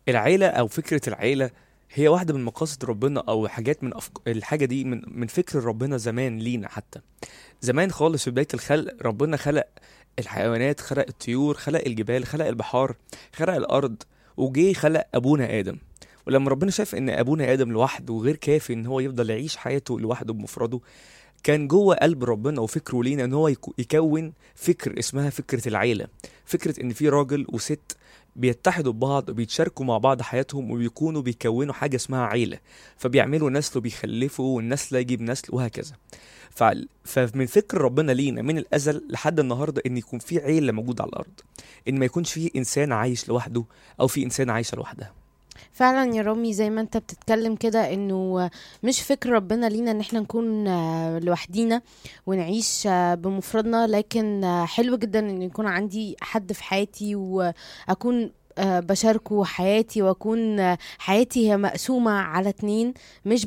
العيلة أو فكرة العيلة هي واحدة من مقاصد ربنا أو حاجات من أفك... الحاجة دي من من فكر ربنا زمان لينا حتى زمان خالص في بداية الخلق ربنا خلق الحيوانات خلق الطيور خلق الجبال خلق البحار خلق الأرض وجي خلق أبونا آدم ولما ربنا شاف إن أبونا آدم لوحده غير كافي إن هو يفضل يعيش حياته لوحده بمفرده كان جوه قلب ربنا وفكره لينا ان هو يكو- يكون فكر اسمها فكره العيله فكره ان في راجل وست بيتحدوا ببعض وبيتشاركوا مع بعض حياتهم وبيكونوا بيكونوا حاجه اسمها عيله فبيعملوا نسل وبيخلفوا والنسل يجيب نسل وهكذا فع- فمن فكر ربنا لينا من الازل لحد النهارده ان يكون في عيله موجوده على الارض ان ما يكونش في انسان عايش لوحده او في انسان عايشه لوحدها فعلا يا رامي زي ما انت بتتكلم كده انه مش فكر ربنا لينا ان احنا نكون آه، لوحدينا ونعيش آه، بمفردنا لكن آه، حلو جدا ان يكون عندي حد في حياتي واكون آه، بشاركه حياتي واكون آه، حياتي هي مقسومة على اتنين مش